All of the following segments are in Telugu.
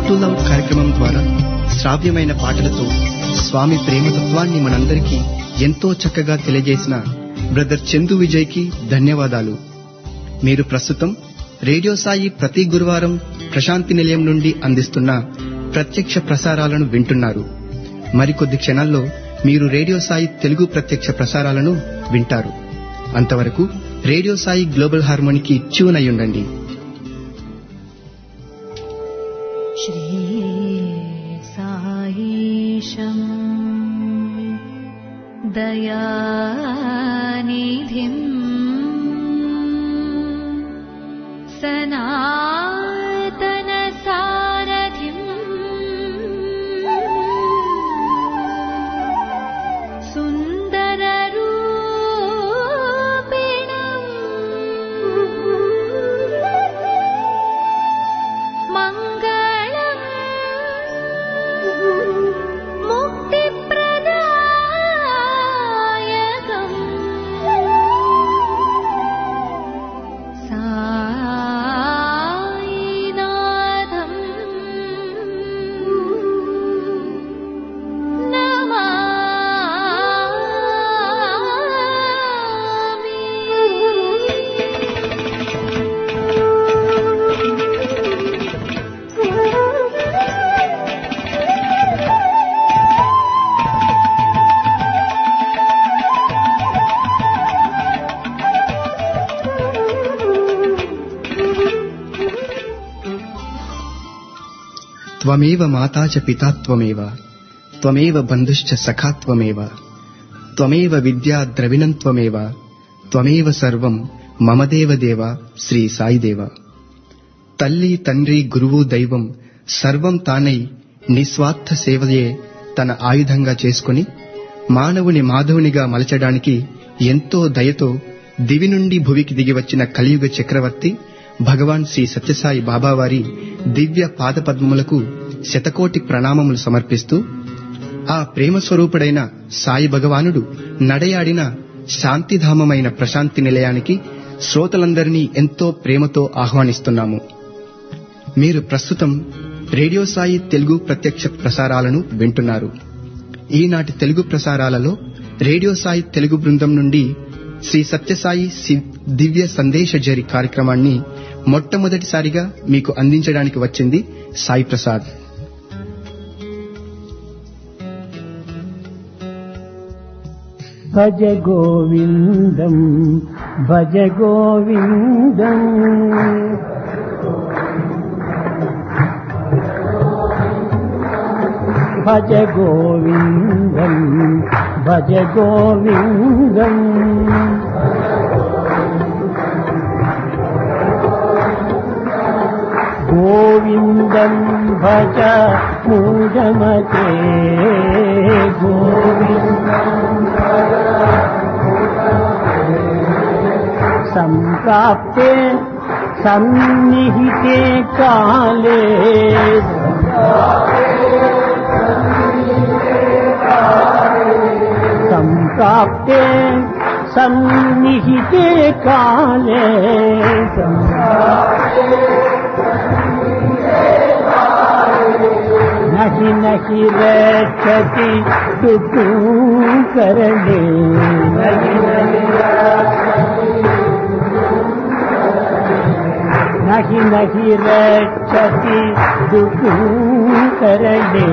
టు లవ్ కార్యక్రమం ద్వారా శ్రావ్యమైన పాటలతో స్వామి ప్రేమతత్వాన్ని మనందరికీ ఎంతో చక్కగా తెలియజేసిన బ్రదర్ చందు విజయ్ కి ధన్యవాదాలు మీరు ప్రస్తుతం రేడియో సాయి ప్రతి గురువారం ప్రశాంతి నిలయం నుండి అందిస్తున్న ప్రత్యక్ష ప్రసారాలను వింటున్నారు మరికొద్ది క్షణాల్లో మీరు రేడియో సాయి తెలుగు ప్రత్యక్ష ప్రసారాలను వింటారు అంతవరకు రేడియో సాయి గ్లోబల్ హార్మోనికి ట్యూన్ అయి ఉండండి श्रीसायीशम् दयानिधिम् सनातनसारथिम् सुन्दररूपिणम् मङ्गलम् मुक्तिप्रदायकम् सायिनाथम् త్వమేవ మాతా చ పితా త్వమేవ త్వమేవ బంధుశ్చ సఖా త్వమేవ త్వమేవ విద్యా ద్రవిణం త్వమేవ త్వమేవ సర్వం మమ దేవ దేవ శ్రీ సాయిదేవ తల్లి తండ్రి గురువు దైవం సర్వం తానై నిస్వార్థ సేవయే తన ఆయుధంగా చేసుకుని మానవుని మాధవునిగా మలచడానికి ఎంతో దయతో దివి నుండి భువికి దిగివచ్చిన కలియుగ చక్రవర్తి భగవాన్ శ్రీ సత్యసాయి బాబావారి దివ్య పాదపద్మములకు శతకోటి ప్రణామములు సమర్పిస్తూ ఆ ప్రేమ స్వరూపుడైన సాయి భగవానుడు నడయాడిన శాంతిధామమైన ప్రశాంతి నిలయానికి శ్రోతలందరినీ ఎంతో ప్రేమతో ఆహ్వానిస్తున్నాము మీరు ప్రస్తుతం రేడియో సాయి తెలుగు ప్రత్యక్ష ప్రసారాలను వింటున్నారు ఈనాటి తెలుగు ప్రసారాలలో రేడియో సాయి తెలుగు బృందం నుండి శ్రీ సత్యసాయి సి- దివ్య సందేశ జరి కార్యక్రమాన్ని మొట్టమొదటిసారిగా మీకు అందించడానికి వచ్చింది సాయి ప్రసాద్ భజ గోవిందం భజ గోవిందం భజ గోవిందం భజ గోవిందం గోవిందం భజ మూఢమతే గోవిందం सम्प्राप्ते सन्निहिते काले सम्प्राप्ते सन्निहिते काले नहि नहि रक्षति टुटू करणे नहि नहि नहि रक्षति दुःखू करणे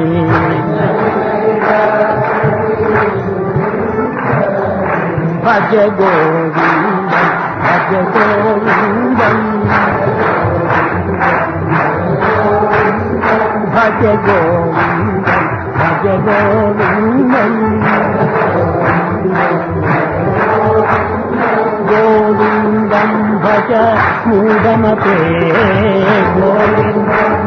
भज गोविन्दं भज गोविन्दम् भज गोविन्दं भज गोविन्दम् गोविन्दं भज मूढमते गोविन्दम्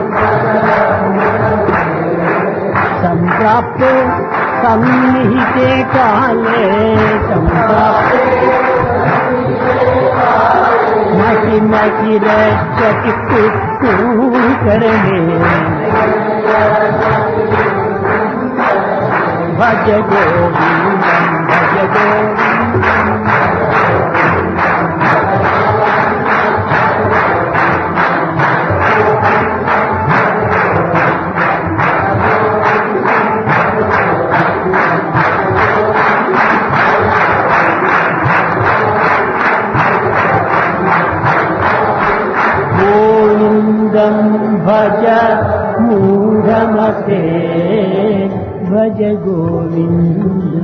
सम्प्राप्ते सन्निहिते काले सम्प्राप्ते नहि नहि रक्षति करणे भज गोविन्दं भज गोविन्दम् భజ మూఢమతే భజ గోవింద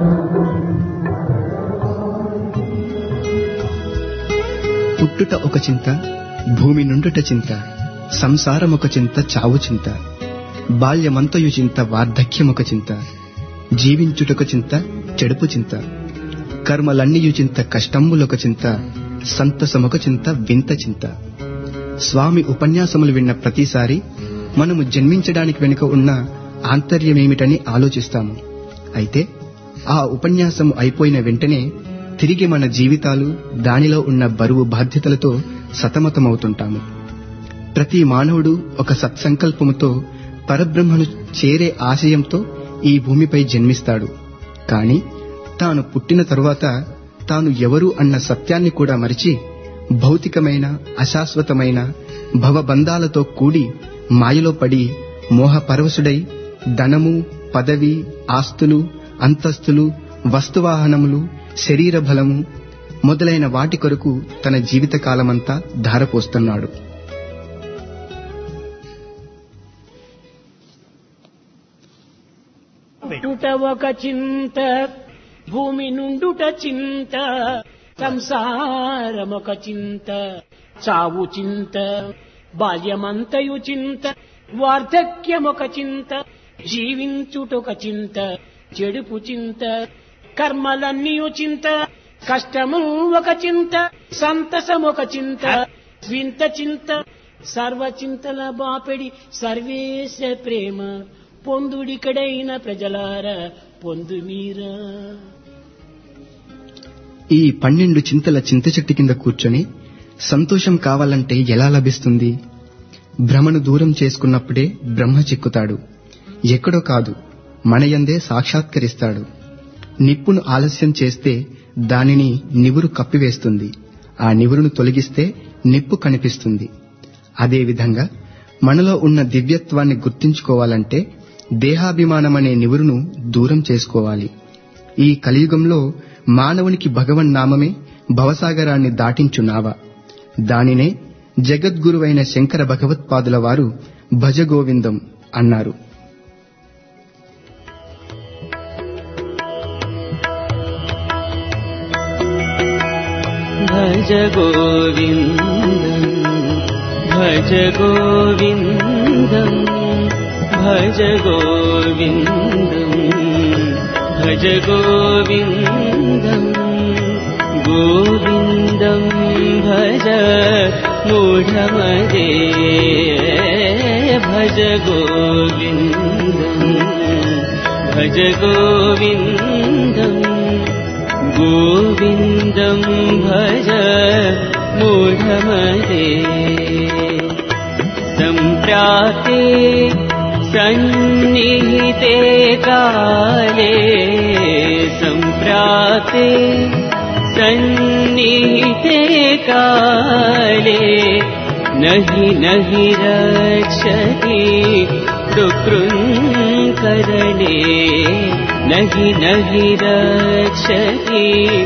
పుట్టుట ఒక చింత భూమి నుండుట చింత సంసారమొక చింత చావు చింత బాల్యమంతయు చింత వార్ధక్యమొక చింత జీవించుటొక చింత చెడుపు చింత కర్మలన్నీయు చింత కష్టంబులొక చింత సంతసమొక చింత వింత చింత స్వామి ఉపన్యాసములు విన్న ప్రతిసారి మనము జన్మించడానికి వెనుక ఉన్న ఆంతర్యమేమిటని ఆలోచిస్తాము అయితే ఆ ఉపన్యాసం అయిపోయిన వెంటనే తిరిగి మన జీవితాలు దానిలో ఉన్న బరువు బాధ్యతలతో సతమతమవుతుంటాము ప్రతి మానవుడు ఒక సత్సంకల్పముతో పరబ్రహ్మను చేరే ఆశయంతో ఈ భూమిపై జన్మిస్తాడు కాని తాను పుట్టిన తరువాత తాను ఎవరు అన్న సత్యాన్ని కూడా మరిచి భౌతికమైన అశాశ్వతమైన భవబంధాలతో కూడి మాయలో పడి మోహపరవశుడై ధనము పదవి ఆస్తులు అంతస్తులు వస్తువాహనములు శరీర బలము మొదలైన వాటి కొరకు తన జీవితకాలమంతా ధారపోస్తున్నాడు పుట్టుట ఒక చింత భూమి నుండుట చింత సంసారమొక చింత చావు చింత బాల్యమంతయు చింత వార్ధక్యమొక చింత జీవించుటొక చింత చెడుపు చింత కర్మలన్నీయు చింత కష్టము ఒక చింత సంతసమొక చింత వింత చింత సర్వ చింతల బాపెడి సర్వేశ ప్రేమ పొందుడికడైన ప్రజలార పొందు మీరా ఈ పన్నెండు చింతల చింత చెట్టు కింద కూర్చొని సంతోషం కావాలంటే ఎలా లభిస్తుంది భ్రమను దూరం చేసుకున్నప్పుడే బ్రహ్మ చిక్కుతాడు ఎక్కడో కాదు మనయందే సాక్షాత్కరిస్తాడు నిప్పును ఆలస్యం చేస్తే దానిని నివురు కప్పివేస్తుంది ఆ నివురును తొలగిస్తే నిప్పు కనిపిస్తుంది అదేవిధంగా మనలో ఉన్న దివ్యత్వాన్ని గుర్తించుకోవాలంటే దేహాభిమానమనే నివురును దూరం చేసుకోవాలి ఈ కలియుగంలో మానవునికి భగవన్ నామమే భవసాగరాన్ని దాటించు నావ దానినే జగద్గురువైన శంకర భగవత్పాదుల వారు భజ గోవిందం అన్నారు भज गोविन्दम् भज गोविन्दम् भज गोविन्दम् भज गोविन्दम् गोविन्दम् भज मूढमदे भज गोविन्दम् भज गोविन्दम् गोविन्दम् भज मूढमदे सम्प्राप्ते सन्निहिते काले सम्प्राप्ते सन्निहिते काले नहि नहि रक्षति सुकृङ्करणे नहि नहि रक्षति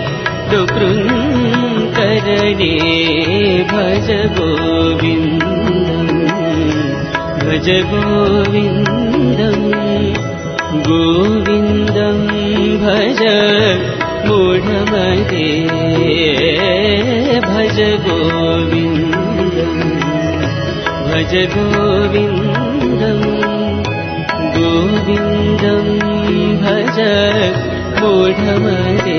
सुकृङ्करणे भज गोविन्दम् भज गोविन्दम् गोविन्दम् भज मूढमदे भज गोविन्दम् भज गोविन्दम् गोविन्दम् भज मूढमदे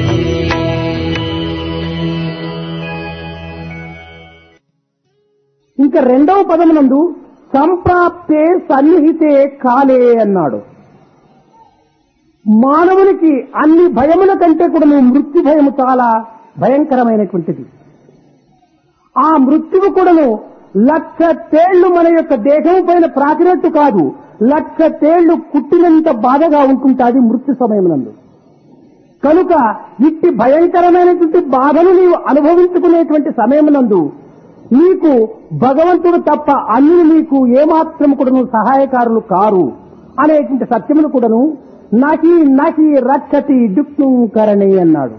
ఇంకా రెండవ పదమునందు సంప్రాప్తే సన్నిహితే కాలే అన్నాడు మానవునికి అన్ని భయముల కంటే కూడా మృత్యు భయము చాలా భయంకరమైనటువంటిది ఆ మృత్యువు కూడాను లక్ష తేళ్లు మన యొక్క దేహం పైన ప్రాకినట్టు కాదు లక్ష తేళ్లు కుట్టినంత బాధగా ఉంటుంటాది మృత్యు సమయమునందు కనుక ఇట్టి భయంకరమైనటువంటి బాధను నీవు అనుభవించుకునేటువంటి సమయమునందు నీకు భగవంతుడు తప్ప అన్యులు నీకు ఏమాత్రం కూడాను సహాయకారులు కారు అనేటువంటి సత్యమును కూడాను నహి నహి రక్షతి డుక్ను కరణి అన్నాడు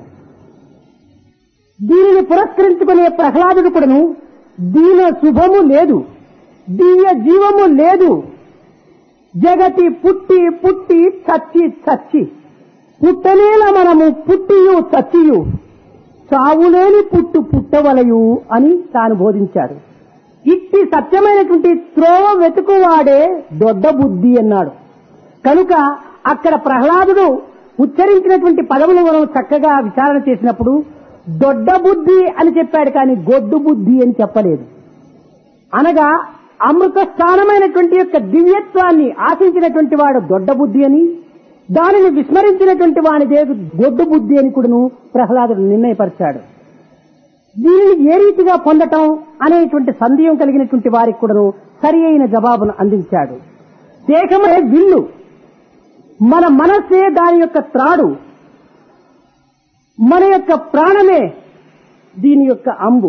దీనిని పురస్కరించుకునే ప్రహ్లాదుడు కూడాను దీన శుభము లేదు దివ్య జీవము లేదు జగతి పుట్టి పుట్టి చచ్చి చచ్చి పుట్టనేల మనము పుట్టియు చచ్చియు చావులేని పుట్టు పుట్టవలయు అని తాను బోధించాడు ఇట్టి సత్యమైనటువంటి త్రోవ వెతుకువాడే దొడ్డ బుద్ధి అన్నాడు కనుక అక్కడ ప్రహ్లాదుడు ఉచ్చరించినటువంటి పదములు మనం చక్కగా విచారణ చేసినప్పుడు దొడ్డ బుద్ధి అని చెప్పాడు కానీ గొడ్డు బుద్ధి అని చెప్పలేదు అనగా అమృత స్థానమైనటువంటి యొక్క దివ్యత్వాన్ని ఆశించినటువంటి వాడు దొడ్డ బుద్ధి అని దానిని విస్మరించినటువంటి వానిదే గొడ్డు బుద్ధి అని కూడాను ప్రహ్లాదుడు నిర్ణయపరిచాడు దీనిని ఏ రీతిగా పొందటం అనేటువంటి సందేహం కలిగినటువంటి వారికి కూడాను సరి అయిన జవాబును అందించాడు దేహమే విల్లు మన మనస్సే దాని యొక్క త్రాడు మన యొక్క ప్రాణమే దీని యొక్క అంబు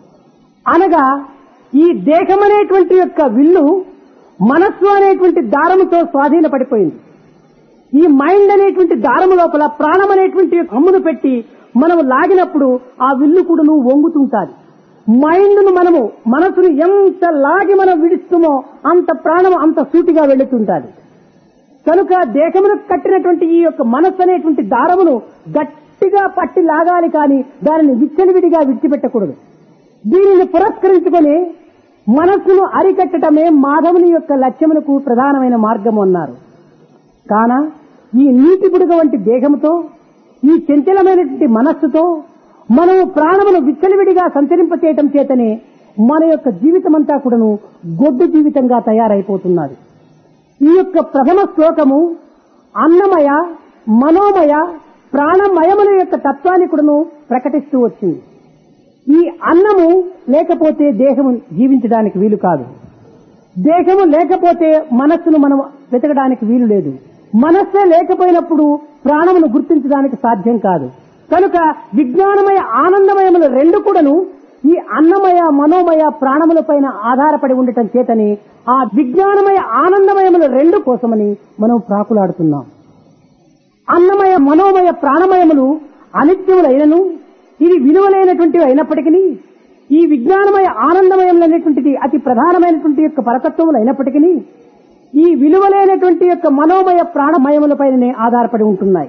అనగా ఈ దేహం అనేటువంటి యొక్క విల్లు మనస్సు అనేటువంటి దారముతో స్వాధీనపడిపోయింది ఈ మైండ్ అనేటువంటి దారము లోపల ప్రాణం అనేటువంటి అమ్మును పెట్టి మనము లాగినప్పుడు ఆ విల్లు కూడాను వంగుతుంటాది మైండ్ను మనము మనసును ఎంత లాగి మనం విడుస్తుమో అంత ప్రాణం అంత సూటిగా వెళుతుంటాది కనుక దేశమును కట్టినటువంటి ఈ యొక్క మనస్సు అనేటువంటి దారమును గట్టిగా పట్టి లాగాలి కానీ దానిని విచ్చలివిడిగా విడిచిపెట్టకూడదు దీనిని పురస్కరించుకొని మనస్సును అరికట్టడమే మాధవుని యొక్క లక్ష్యమునకు ప్రధానమైన మార్గం అన్నారు కాన ఈ నీటి బుడగ వంటి దేహంతో ఈ చంచలమైనటువంటి మనస్సుతో మనము ప్రాణమును విచ్చలవిడిగా సంచరింపచేయటం చేతనే మన యొక్క జీవితమంతా కూడాను గొడ్డు జీవితంగా తయారైపోతున్నది ఈ యొక్క ప్రథమ శ్లోకము అన్నమయ మనోమయ ప్రాణమయముల యొక్క తత్వాన్ని కూడాను ప్రకటిస్తూ వచ్చింది ఈ అన్నము లేకపోతే దేహము జీవించడానికి వీలు కాదు దేహము లేకపోతే మనస్సును మనం వెతకడానికి వీలు లేదు మనస్సే లేకపోయినప్పుడు ప్రాణమును గుర్తించడానికి సాధ్యం కాదు కనుక విజ్ఞానమయ ఆనందమయములు రెండు కూడాను ఈ అన్నమయ మనోమయ ప్రాణముల పైన ఆధారపడి ఉండటం చేతని ఆ విజ్ఞానమయ ఆనందమయముల రెండు కోసమని మనం ప్రాకులాడుతున్నాం అన్నమయ మనోమయ ప్రాణమయములు అనిత్యములైనను ఇది విలువలైనటువంటివి అయినప్పటికీ ఈ విజ్ఞానమయ ఆనందమయములైనటువంటిది అతి ప్రధానమైనటువంటి యొక్క పరతత్వములు అయినప్పటికీ ఈ విలువలైనటువంటి యొక్క మనోమయ ప్రాణమయములపైననే ఆధారపడి ఉంటున్నాయి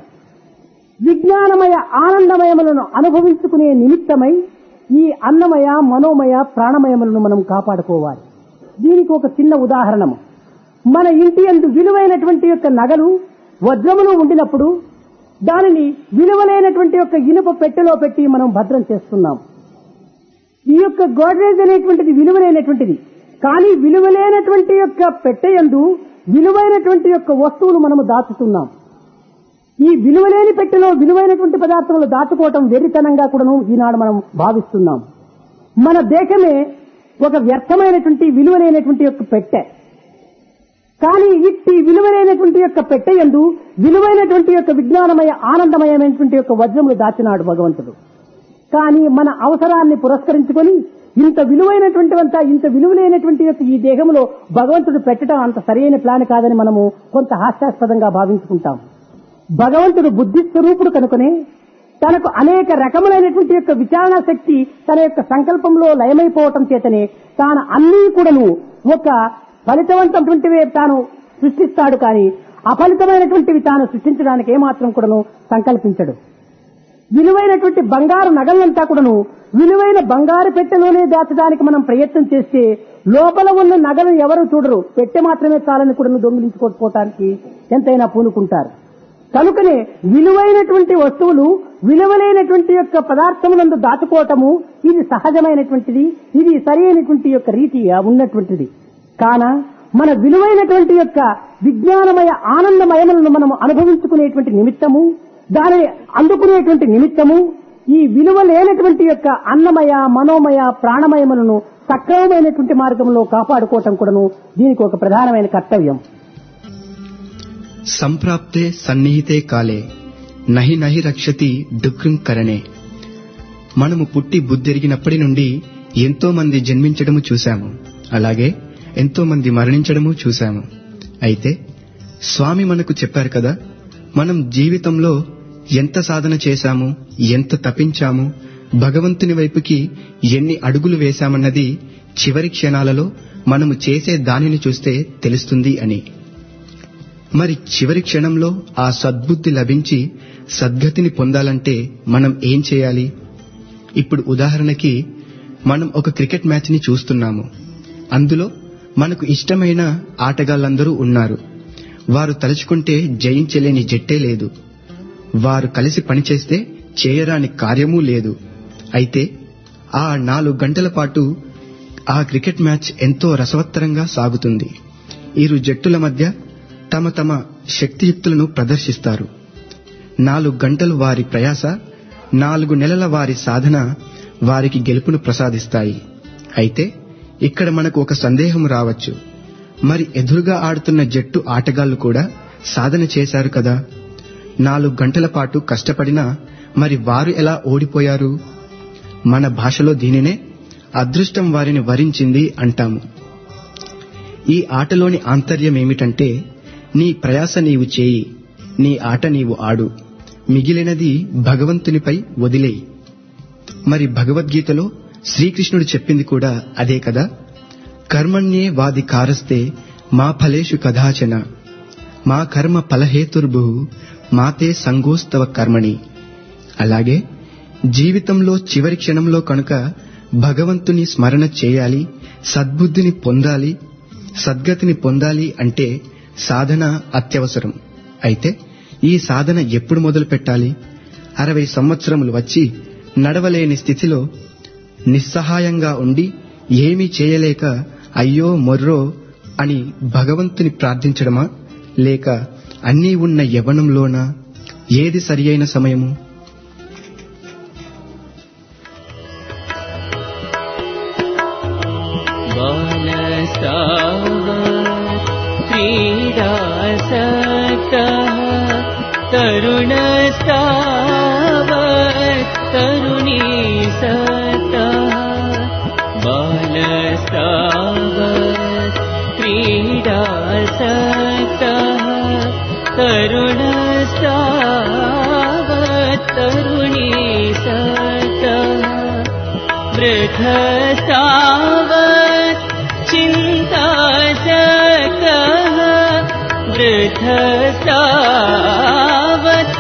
విజ్ఞానమయ ఆనందమయములను అనుభవించుకునే నిమిత్తమై ఈ అన్నమయ మనోమయ ప్రాణమయములను మనం కాపాడుకోవాలి దీనికి ఒక చిన్న ఉదాహరణము మన ఇంటి అందు విలువైనటువంటి యొక్క నగలు వజ్రములు ఉండినప్పుడు దానిని విలువలైనటువంటి యొక్క ఇనుప పెట్టెలో పెట్టి మనం భద్రం చేస్తున్నాం ఈ యొక్క గోడ్రేజ్ అనేటువంటిది విలువలైనటువంటిది కానీ విలువలేనటువంటి యొక్క పెట్టెయందు విలువైనటువంటి యొక్క వస్తువులు మనము దాచుతున్నాం ఈ విలువలేని పెట్టెలో విలువైనటువంటి పదార్థములు దాచుకోవటం వెర్రితనంగా కూడాను ఈనాడు మనం భావిస్తున్నాం మన దేశమే ఒక వ్యర్థమైనటువంటి విలువలేనటువంటి యొక్క పెట్టె కానీ ఇట్టి విలువైనటువంటి యొక్క పెట్టెయందు విలువైనటువంటి యొక్క విజ్ఞానమయ ఆనందమయమైనటువంటి యొక్క వజ్రములు దాచినాడు భగవంతుడు కానీ మన అవసరాన్ని పురస్కరించుకొని ఇంత విలువైనటువంటివంతా ఇంత విలువలైనటువంటి యొక్క ఈ దేహంలో భగవంతుడు పెట్టడం అంత సరైన ప్లాన్ కాదని మనము కొంత హాస్యాస్పదంగా భావించుకుంటాం భగవంతుడు బుద్ధి స్వరూపుడు కనుకనే తనకు అనేక రకములైనటువంటి యొక్క విచారణ శక్తి తన యొక్క సంకల్పంలో లయమైపోవటం చేతనే తాను అన్నీ కూడాను ఒక ఫలితవంతమైనటువంటివే తాను సృష్టిస్తాడు కానీ అఫలితమైనటువంటివి తాను సృష్టించడానికి ఏమాత్రం కూడాను సంకల్పించడు విలువైనటువంటి బంగారు నగలంతా కూడాను విలువైన బంగారు పెట్టెలోనే దాచడానికి మనం ప్రయత్నం చేస్తే లోపల ఉన్న నగలు ఎవరు చూడరు పెట్టె మాత్రమే చాలని కూడా దొంగిలించుకోకపోవటానికి ఎంతైనా పూనుకుంటారు కనుకనే విలువైనటువంటి వస్తువులు విలువలైనటువంటి యొక్క పదార్థములందు దాచుకోవటము ఇది సహజమైనటువంటిది ఇది సరైనటువంటి యొక్క రీతి ఉన్నటువంటిది కాన మన విలువైనటువంటి యొక్క విజ్ఞానమయ ఆనందమయములను మనము అనుభవించుకునేటువంటి నిమిత్తము దానిని అందుకునేటువంటి నిమిత్తము ఈ విలువ లేనటువంటి యొక్క అన్నమయ మనోమయ ప్రాణమయములను సక్రమమైనటువంటి మార్గంలో కాపాడుకోవటం కూడాను దీనికి ఒక ప్రధానమైన కర్తవ్యం సంప్రాప్తే సన్నిహితే కాలే నహి నహి రక్షతి డుక్రం కరణే మనము పుట్టి బుద్ధెరిగినప్పటి నుండి ఎంతో మంది జన్మించడము చూశాము అలాగే ఎంతో మంది మరణించడము చూశాము అయితే స్వామి మనకు చెప్పారు కదా మనం జీవితంలో ఎంత సాధన చేశాము ఎంత తపించాము భగవంతుని వైపుకి ఎన్ని అడుగులు వేశామన్నది చివరి క్షణాలలో మనము చేసే దానిని చూస్తే తెలుస్తుంది అని మరి చివరి క్షణంలో ఆ సద్బుద్ధి లభించి సద్గతిని పొందాలంటే మనం ఏం చేయాలి ఇప్పుడు ఉదాహరణకి మనం ఒక క్రికెట్ మ్యాచ్ ని చూస్తున్నాము అందులో మనకు ఇష్టమైన ఆటగాళ్ళందరూ ఉన్నారు వారు తలుచుకుంటే జయించలేని జట్టే లేదు వారు కలిసి పనిచేస్తే చేయరాని కార్యమూ లేదు అయితే ఆ నాలుగు గంటల పాటు ఆ క్రికెట్ మ్యాచ్ ఎంతో రసవత్తరంగా సాగుతుంది ఇరు జట్టుల మధ్య తమ తమ శక్తియుక్తులను ప్రదర్శిస్తారు నాలుగు గంటలు వారి ప్రయాస నాలుగు నెలల వారి సాధన వారికి గెలుపును ప్రసాదిస్తాయి అయితే ఇక్కడ మనకు ఒక సందేహం రావచ్చు మరి ఎదురుగా ఆడుతున్న జట్టు ఆటగాళ్లు కూడా సాధన చేశారు కదా నాలుగు గంటల పాటు కష్టపడినా మరి వారు ఎలా ఓడిపోయారు మన భాషలో దీనినే అదృష్టం వారిని వరించింది అంటాము ఈ ఆటలోని ఆంతర్యం ఏమిటంటే నీ ప్రయాస నీవు చేయి నీ ఆట నీవు ఆడు మిగిలినది భగవంతునిపై వదిలేయి మరి భగవద్గీతలో శ్రీకృష్ణుడు చెప్పింది కూడా అదే కదా కర్మణ్యే వాది కారస్తే మా ఫలేషు కదాచన మా కర్మ ఫలహేతుర్భు మాతే సంగోస్తవ కర్మణి అలాగే జీవితంలో చివరి క్షణంలో కనుక భగవంతుని స్మరణ చేయాలి సద్బుద్ధిని పొందాలి సద్గతిని పొందాలి అంటే సాధన అత్యవసరం అయితే ఈ సాధన ఎప్పుడు మొదలు పెట్టాలి అరవై సంవత్సరములు వచ్చి నడవలేని స్థితిలో నిస్సహాయంగా ఉండి ఏమీ చేయలేక అయ్యో మొర్రో అని భగవంతుని ప్రార్థించడమా లేక అన్నీ ఉన్న యవనంలోనా ఏది సరియైన సమయము बालस्तावत् क्रीडासक्तः तरुणस्तावत् तरुणीसक्तः बालस्तावत् क्रीडासक्तः तरुणस्तावत् तरुणीसक्तः वृथस्तावत् चिन्तासक्तः वृथस्तावत्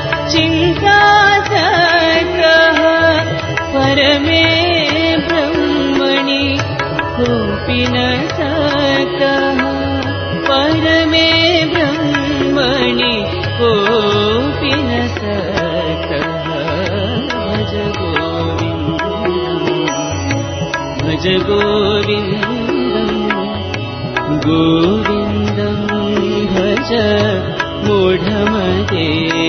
चिन्तासक्तः परमे ब्रह्मणि कोऽपि न सक्तः परमे ब्रह्मणि कोऽपि न सक्तः भज गोविन्दम् भज गोविन्दम् गोविन्दम् भज मूढमते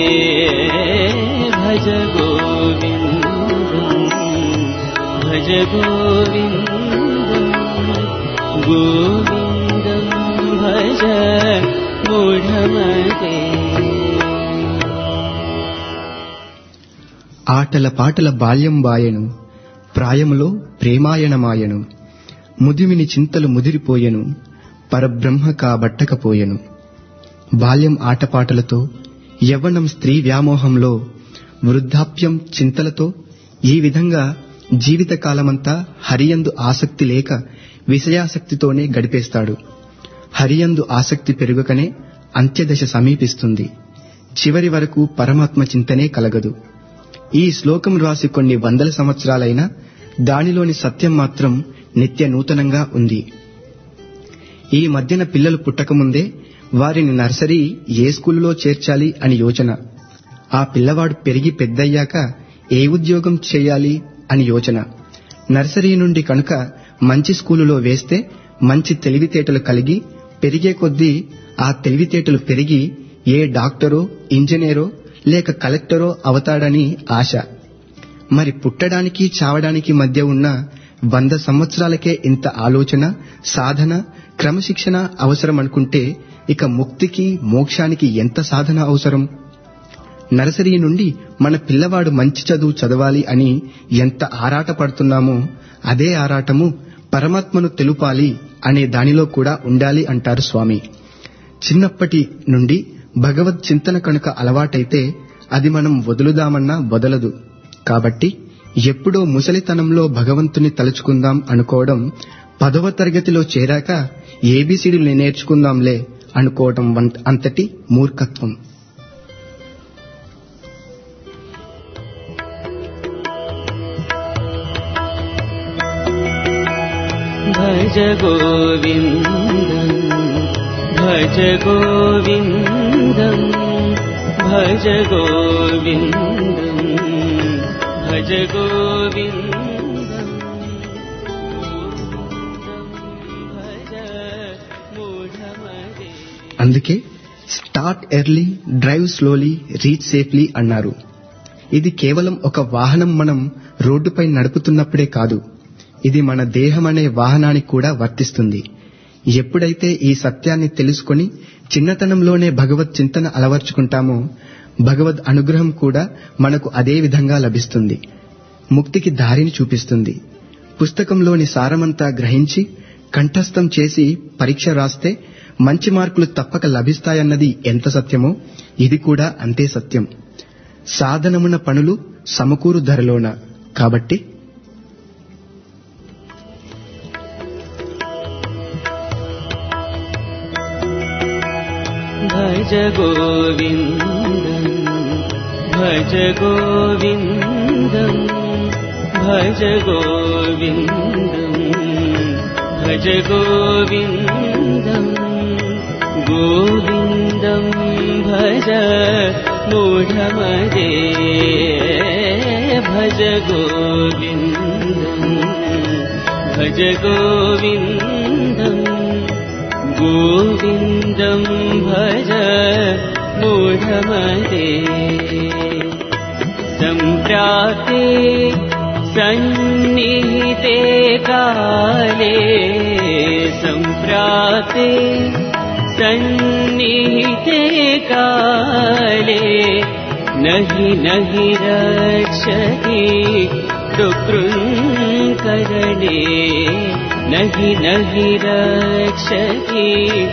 भज गोविन्दम् भज गोविन्दम् गोविन्दम् भज मूढमते ఆటల పాటల బాల్యం బాయెను ప్రాయములో ప్రేమాయణమాయను ముదిమిని చింతలు ముదిరిపోయెను పరబ్రహ్మ కాబట్టకపోయెను బాల్యం ఆటపాటలతో యవ్వనం స్త్రీ వ్యామోహంలో వృద్ధాప్యం చింతలతో ఈ విధంగా జీవితకాలమంతా హరియందు ఆసక్తి లేక విషయాసక్తితోనే గడిపేస్తాడు హరియందు ఆసక్తి పెరుగకనే అంత్యదశ సమీపిస్తుంది చివరి వరకు పరమాత్మ చింతనే కలగదు ఈ శ్లోకం రాసి కొన్ని వందల సంవత్సరాలైనా దానిలోని సత్యం మాత్రం నిత్య నూతనంగా ఉంది ఈ మధ్యన పిల్లలు పుట్టకముందే వారిని నర్సరీ ఏ స్కూలులో చేర్చాలి అని యోచన ఆ పిల్లవాడు పెరిగి పెద్దయ్యాక ఏ ఉద్యోగం చేయాలి అని యోచన నర్సరీ నుండి కనుక మంచి స్కూలులో వేస్తే మంచి తెలివితేటలు కలిగి పెరిగే కొద్దీ ఆ తెలివితేటలు పెరిగి ఏ డాక్టరో ఇంజనీరో లేక కలెక్టరో అవతాడని ఆశ మరి పుట్టడానికి చావడానికి మధ్య ఉన్న వంద సంవత్సరాలకే ఇంత ఆలోచన సాధన క్రమశిక్షణ అవసరం అనుకుంటే ఇక ముక్తికి మోక్షానికి ఎంత సాధన అవసరం నర్సరీ నుండి మన పిల్లవాడు మంచి చదువు చదవాలి అని ఎంత ఆరాట పడుతున్నామో అదే ఆరాటము పరమాత్మను తెలుపాలి అనే దానిలో కూడా ఉండాలి అంటారు స్వామి చిన్నప్పటి నుండి భగవత్ చింతన కనుక అలవాటైతే అది మనం వదులుదామన్నా వదలదు కాబట్టి ఎప్పుడో ముసలితనంలో భగవంతుని తలుచుకుందాం అనుకోవడం పదవ తరగతిలో చేరాక ఏబిసిడీలు నేర్చుకుందాంలే అనుకోవటం వంట అంతటి మూర్ఖత్వం भज गोविन्दम् भज गोविन्दम् भज गोविन्दम् भज गोविन्दम् भज मूढमदे అందుకే start early drive slowly reach safely అన్నారు ఇది కేవలం ఒక వాహనం మనం రోడ్డుపై నడుపుతున్నప్పుడే కాదు ఇది మన దేహం అనే వాహనానికి కూడా వర్తిస్తుంది ఎప్పుడైతే ఈ సత్యాన్ని తెలుసుకొని చిన్నతనంలోనే భగవత్ చింతన అలవర్చుకుంటామో భగవద్ అనుగ్రహం కూడా మనకు అదే విధంగా లభిస్తుంది ముక్తికి దారిని చూపిస్తుంది పుస్తకంలోని సారమంతా గ్రహించి కంఠస్థం చేసి పరీక్ష రాస్తే మంచి మార్కులు తప్పక లభిస్తాయన్నది ఎంత సత్యమో ఇది కూడా అంతే సత్యం సాధనమున పనులు సమకూరు ధరలోన కాబట్టి भज गोविन्दम् भज गोविन्दम् भज गोविन्दम् भज गोविन्दम् गोविन्दम् भज मूढमदे भज गोविन्दम् भज गोविन्दम् गोविन्दम् भज मूढमदे सम्प्राते सन्निहिते काले सम्प्राते सन्निहिते काले नहि नहि रक्षति डुकृङ्करणे नहि नहि रक्षति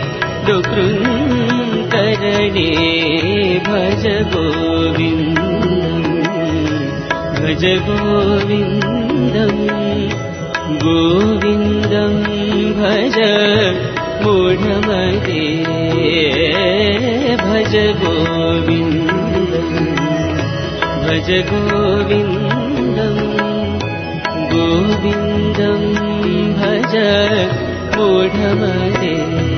डुकृङ्करणे भज गोविन्दम् भज गोविन्दम् गोविन्दम् भज मूढमदे भज गोविन्दम् भज गोविन्दम् गोविन्दम् भज मूढमदे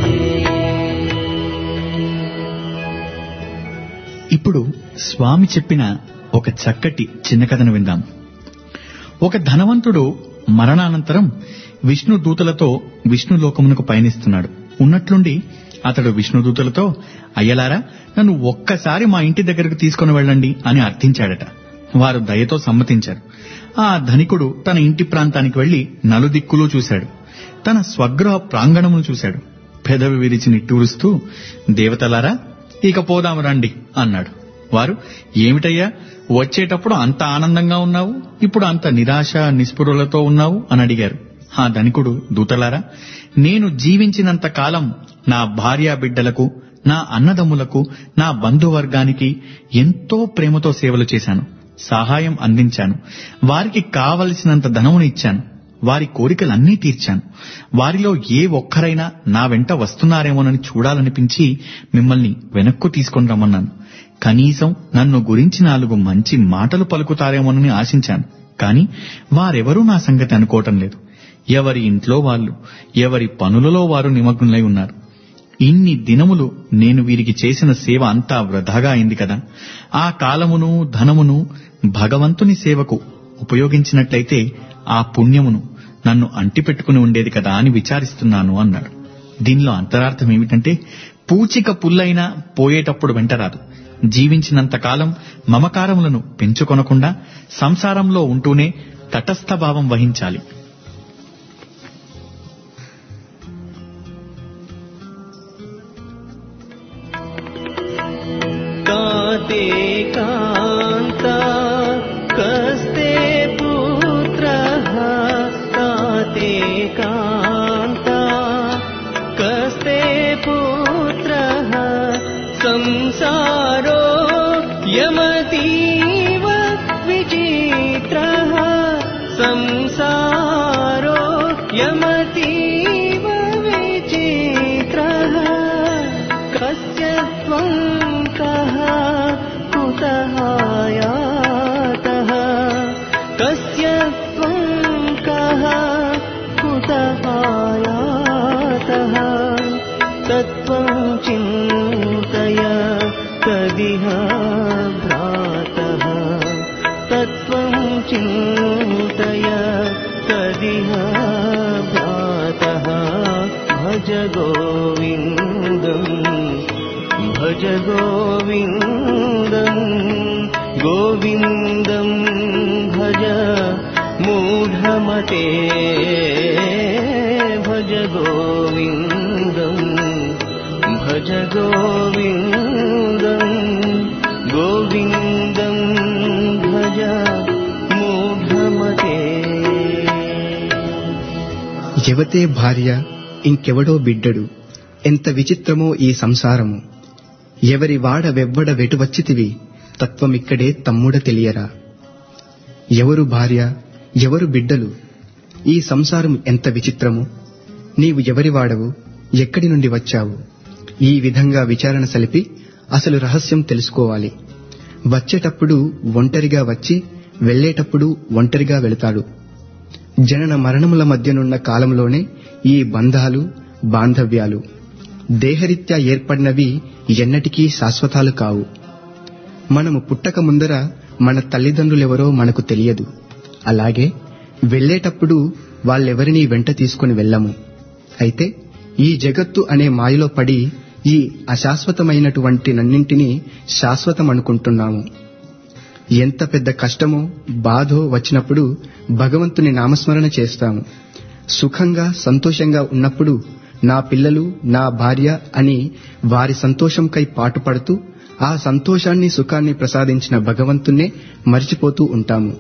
ఇప్పుడు స్వామి చెప్పిన ఒక చక్కటి చిన్న కథను విందాం ఒక ధనవంతుడు మరణానంతరం విష్ణు దూతలతో విష్ణు లోకమునకు పయనిస్తున్నాడు ఉన్నట్లుండి అతడు విష్ణు దూతలతో అయ్యలారా నన్ను ఒక్కసారి మా ఇంటి దగ్గరకు తీసుకుని వెళ్ళండి అని అర్థించాడట వారు దయతో సమ్మతించారు ఆ ధనికుడు తన ఇంటి ప్రాంతానికి వెళ్లి నలుదిక్కులు చూశాడు తన స్వగృహ ప్రాంగణమును చూశాడు పెదవి విరిచి నిట్టూరుస్తూ దేవతలారా ఇక పోదాం రండి అన్నాడు వారు ఏమిటయ్యా వచ్చేటప్పుడు అంత ఆనందంగా ఉన్నావు ఇప్పుడు అంత నిరాశ నిస్పృహలతో ఉన్నావు అని అడిగారు ఆ ధనికుడు దూతలారా నేను జీవించినంత కాలం నా భార్యా బిడ్డలకు నా అన్నదమ్ములకు నా బంధువర్గానికి ఎంతో ప్రేమతో సేవలు చేశాను సహాయం అందించాను వారికి కావలసినంత ధనమును ఇచ్చాను వారి కోరికలన్నీ తీర్చాను వారిలో ఏ ఒక్కరైనా నా వెంట వస్తున్నారేమోనని చూడాలనిపించి మిమ్మల్ని వెనక్కు తీసుకొని రమ్మన్నాను కనీసం నన్ను గురించి నాలుగు మంచి మాటలు పలుకుతారేమోనని ఆశించాను కాని వారెవరూ నా సంగతి అనుకోవటం లేదు ఎవరి ఇంట్లో వాళ్ళు ఎవరి పనులలో వారు నిమగ్నులై ఉన్నారు ఇన్ని దినములు నేను వీరికి చేసిన సేవ అంతా వృధాగా అయింది కదా ఆ కాలమును ధనమును భగవంతుని సేవకు ఉపయోగించినట్లయితే ఆ పుణ్యమును నన్ను అంటిపెట్టుకుని ఉండేది కదా అని విచారిస్తున్నాను అన్నాడు దీనిలో అంతరార్థం ఏమిటంటే పూచిక పుల్లైనా పోయేటప్పుడు వెంటరాదు జీవించినంత కాలం మమకారములను పెంచుకొనకుండా సంసారంలో ఉంటూనే తటస్థ భావం వహించాలి काते कान्ता कस्ते पुत्रः काते कान्ता कस्ते पुत्रः संसारो यमतीव विचित्रः संसारो यमतीव चिन्तय तदिह भ्रातः तत्त्वं चिन्तय तदिह भ्रातः भज गोविन्दम् भज गोविन्दम् गोविन्दम् भज मूढमते भज गोविन्दम् भज गोविन्दम् गोविन्दम् भज मूढमते ఎవతే భార్య ఇంకెవడో బిడ్డడు ఎంత విచిత్రమో ఈ సంసారము ఎవరి వాడ వెవ్వడ వెటువచ్చితివి తత్వమిక్కడే తమ్ముడ తెలియరా ఎవరు భార్య ఎవరు బిడ్డలు ఈ సంసారం ఎంత విచిత్రము నీవు ఎవరి వాడవు ఎక్కడి నుండి వచ్చావు ఈ విధంగా విచారణ సలిపి అసలు రహస్యం తెలుసుకోవాలి వచ్చేటప్పుడు ఒంటరిగా వచ్చి వెళ్ళేటప్పుడు ఒంటరిగా వెళతాడు జనన మరణముల మధ్యనున్న కాలంలోనే ఈ బంధాలు బాంధవ్యాలు దేహరీత్యా ఏర్పడినవి ఎన్నటికీ శాశ్వతాలు కావు మనము పుట్టక ముందర మన తల్లిదండ్రులెవరో మనకు తెలియదు అలాగే వెళ్ళేటప్పుడు వాళ్ళెవరినీ వెంట తీసుకుని వెళ్ళము అయితే ఈ జగత్తు అనే మాయలో పడి ఈ అశాశ్వతమైనటువంటి నన్నింటినీ శాశ్వతం అనుకుంటున్నాము ఎంత పెద్ద కష్టమో బాధో వచ్చినప్పుడు భగవంతుని నామస్మరణ చేస్తాము సుఖంగా సంతోషంగా ఉన్నప్పుడు నా పిల్లలు నా భార్య అని వారి సంతోషంకై పాటుపడుతూ ఆ సంతోషాన్ని సుఖాన్ని ప్రసాదించిన భగవంతున్నే మరిచిపోతూ ఉంటాము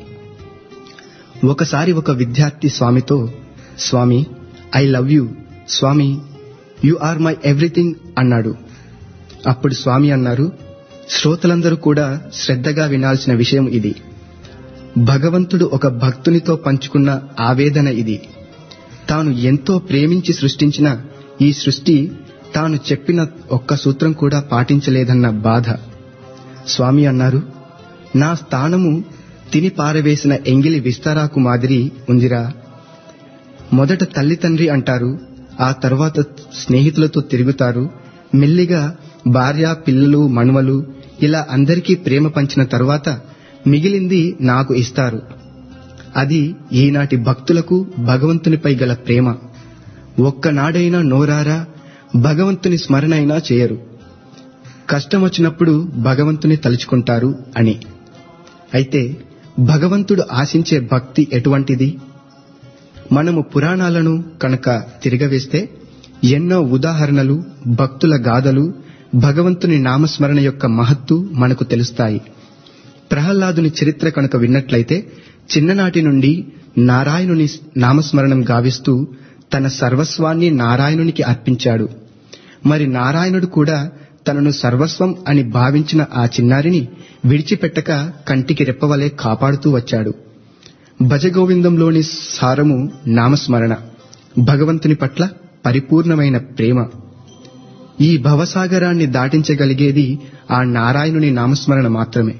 ఒకసారి ఒక విద్యార్థి స్వామితో Swami I love you Swami you are my everything అన్నాడు అప్పుడు స్వామి అన్నారు శ్రోతలందరూ కూడా శ్రద్ధగా వినాల్సిన విషయం ఇది భగవంతుడు ఒక భక్తునితో పంచుకున్న ఆవేదన ఇది తాను ఎంతో ప్రేమించి సృష్టించిన ఈ సృష్టి తాను చెప్పిన ఒక్క సూత్రం కూడా పాటించలేదన్న బాధ స్వామి అన్నారు నా స్థానము తిని పారవేసిన ఎంగిలి విస్తారాకు మాదిరి ఉందిరా మొదట తల్లి తండ్రి అంటారు ఆ తర్వాత స్నేహితులతో తిరుగుతారు మెల్లిగా భార్య పిల్లలు మనుమలు ఇలా అందరికీ ప్రేమ పంచిన తరువాత మిగిలింది నాకు ఇస్తారు అది ఈనాటి భక్తులకు భగవంతునిపై గల ప్రేమ ఒక్కనాడైనా నోరారా భగవంతుని స్మరణైనా చేయరు కష్టం వచ్చినప్పుడు భగవంతుని తలుచుకుంటారు అని అయితే భగవంతుడు ఆశించే భక్తి ఎటువంటిది మనము పురాణాలను కనుక తిరగవేస్తే ఎన్నో ఉదాహరణలు భక్తుల గాథలు భగవంతుని నామస్మరణ యొక్క మహత్తు మనకు తెలుస్తాయి ప్రహ్లాదుని చరిత్ర కనుక విన్నట్లయితే చిన్ననాటి నుండి నారాయణుని నామస్మరణం గావిస్తూ తన సర్వస్వాన్ని నారాయణునికి అర్పించాడు మరి నారాయణుడు కూడా తనను సర్వస్వం అని భావించిన ఆ చిన్నారిని విడిచిపెట్టక కంటికి రెప్పవలే కాపాడుతూ వచ్చాడు భజగోవిందంలోని సారము నామస్మరణ భగవంతుని పట్ల పరిపూర్ణమైన ప్రేమ ఈ భవసాగరాన్ని దాటించగలిగేది ఆ నారాయణుని నామస్మరణ మాత్రమే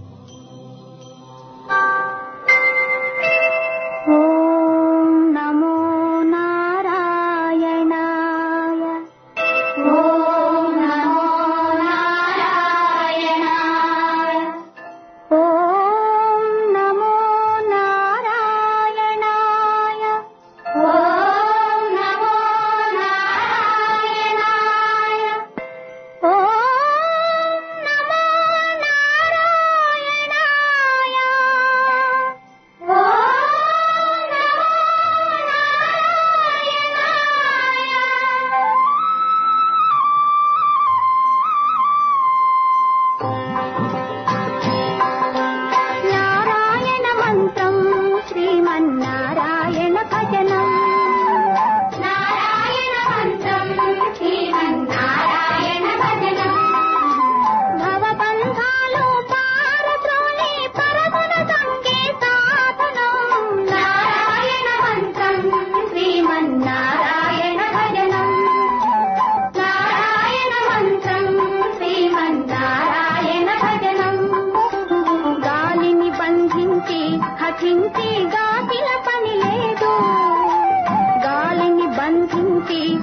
ॐ नमो नारायणाय ॐ नमो नारायणाय ॐ नमो नारायणाय ॐ नमो नारायणाय ॐ नमो नारायणाय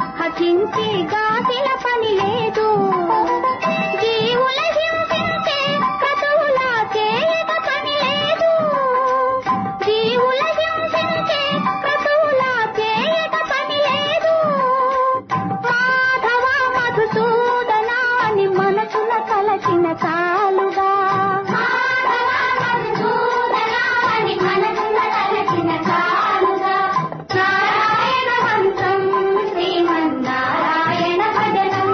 హసించి గాసిన పని లేదు జీవుల హింసించే క్రతువుల చేయక పని లేదు జీవుల హింసించే క్రతువుల చేయక పని లేదు మాధవ మధుసూదన అని మనసున కలచిన చాలుగా మాధవ మధుసూదన అని మనసున కలచిన చాలుగా నారాయణ మంత్రం శ్రీమన్నారాయణ భజనం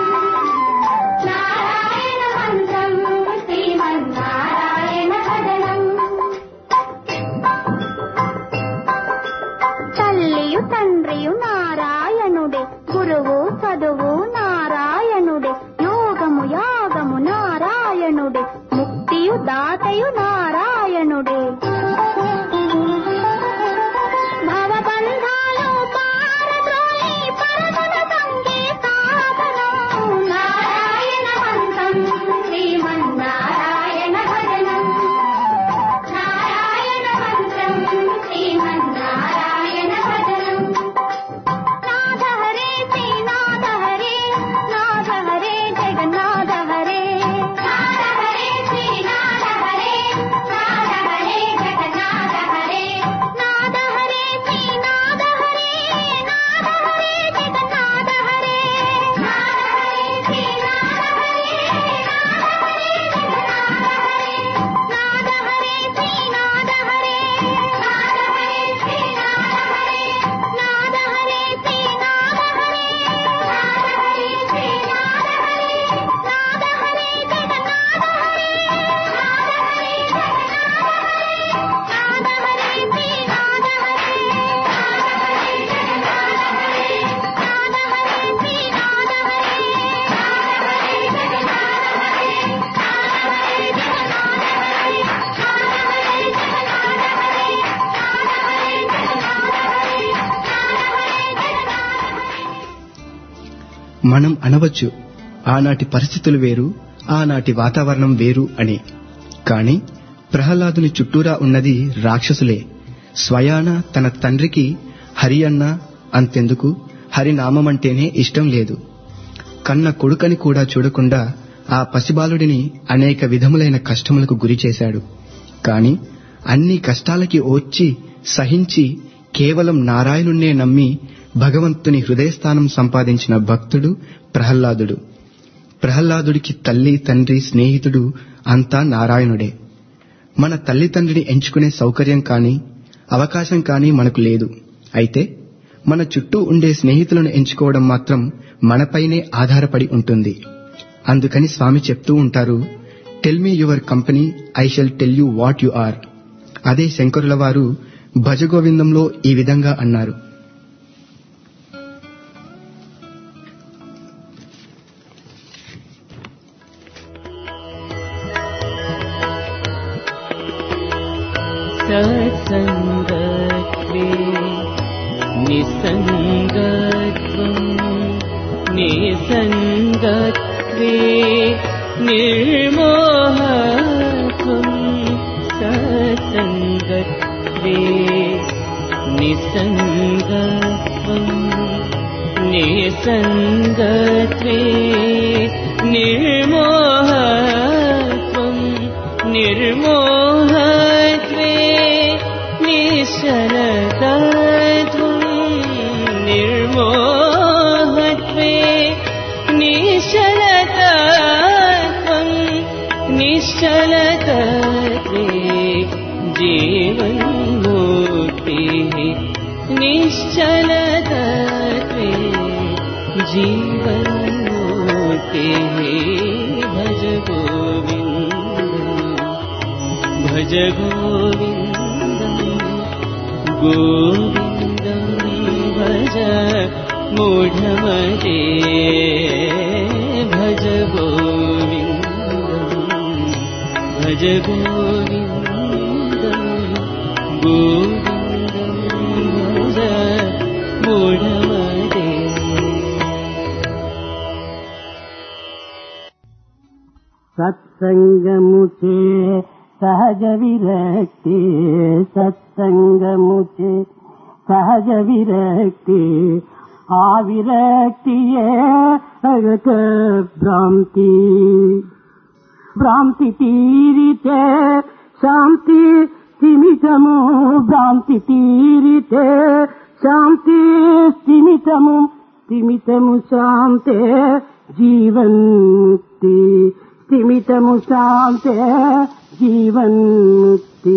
నారాయణ మంత్రం శ్రీమన్నారాయణ భజనం తల్లియు తండ్రియు నారాయణుడే గురువు చదువు నారాయణుడే యోగము యాగము నారాయణుడే ముక్తియు దాతయు నారాయణుడే భవబంధాలు పారద్రోలి పరమన సంగీతాపనం నారాయణ మంత్రం శ్రీమన్నారాయణ భజనం నారాయణ మంత్రం శ్రీమన్నారాయణ భజనం నాథ హరే శ్రీనాథ హరే నాథ హరే జగన్నాథ హరే నాథ హరే శ్రీనాథ హరే నాథ హరే జగన్నాథ హరే నాథ హరే శ్రీనాథ హరే నాథ హరే జగన్నాథ హరే నాథ హరే శ్రీనాథ హరే నాథ హరే జగన్నాథ హరే నాథ హరే శ్రీనాథ హరే నాథ హరే శ్రీనాథ హరే నాథ హరే శ్రీనాథ హరే నాథ హరే శ్రీనాథ హరే నాథ హరే జగన్నాథ హరే నాథ హరే జగన్నాథ హరే నాథ హరే శ్రీనాథ హరే నాథ హరే జగన్నాథ హరే నాథ హరే శ్రీనాథ హరే నాథ హరే జగన్నాథ హరే నాథ హరే జగన్నాథ హరే నాథ హరే జగన్నాథ హరే నాథ హరే జగన్నాథ హరే నాథ హరే జగన్నాథ మనం అనవచ్చు ఆనాటి పరిస్థితులు వేరు ఆనాటి వాతావరణం వేరు అని కాని ప్రహ్లాదుని చుట్టూరా ఉన్నది రాక్షసులే స్వయాన తన తండ్రికి హరి అన్న అంతెందుకు హరినామమంటేనే ఇష్టం లేదు కన్న కొడుకని కూడా చూడకుండా ఆ పసిబాలుడిని అనేక విధములైన కష్టములకు గురి చేశాడు కాని అన్ని కష్టాలకి ఓర్చి సహించి కేవలం నారాయణుణ్ణే నమ్మి భగవంతుని హృదయస్థానం సంపాదించిన భక్తుడు ప్రహ్లాదుడు ప్రహ్లాదుడికి తల్లి తండ్రి స్నేహితుడు అంతా నారాయణుడే మన తల్లిదండ్రిని ఎంచుకునే సౌకర్యం కానీ అవకాశం కానీ మనకు లేదు అయితే మన చుట్టూ ఉండే స్నేహితులను ఎంచుకోవడం మాత్రం మనపైనే ఆధారపడి ఉంటుంది అందుకని స్వామి చెప్తూ ఉంటారు tell me your company I shall tell you what you are అదే శంకరుల వారు భజగోవిందంలో ఈ విధంగా అన్నారు सत्सङ्गत्वे निसङ्गत्वम् निसङ्गत्वे निर्मोहत्वम् सत्सङ्गत्वे निसङ्गत्वम् निसङ्गत्वे निर्मोहत्वम् निर्मोहत्वे निश्चलतत्वम् निर्मोहत्वे निश्चलतत्वम् निश्चलतत्वे जीवन्मुक्तिः निश्चलतत्वे जीवन्मुक्तिः भज गोविन्दम् भज गोविन्दम् गोविन्दम् भज मूढमते भज गोविन्दम् भज गोविन्दम् गोविन्दम् भज मूढमते సత్సంగముచే సహజ విరక్తి సత్సంగముచే సహజ విరక్తి ఆ విరక్తియే అగత భ్రాంతి భ్రాంతి తీరితే శాంతి స్థిమితము భ్రాంతి తీరితే శాంతి స్థిమితము స్థిమితము శాంతే జీవన్ముక్తి స్థిమితము శాంతే జీవన్ముక్తి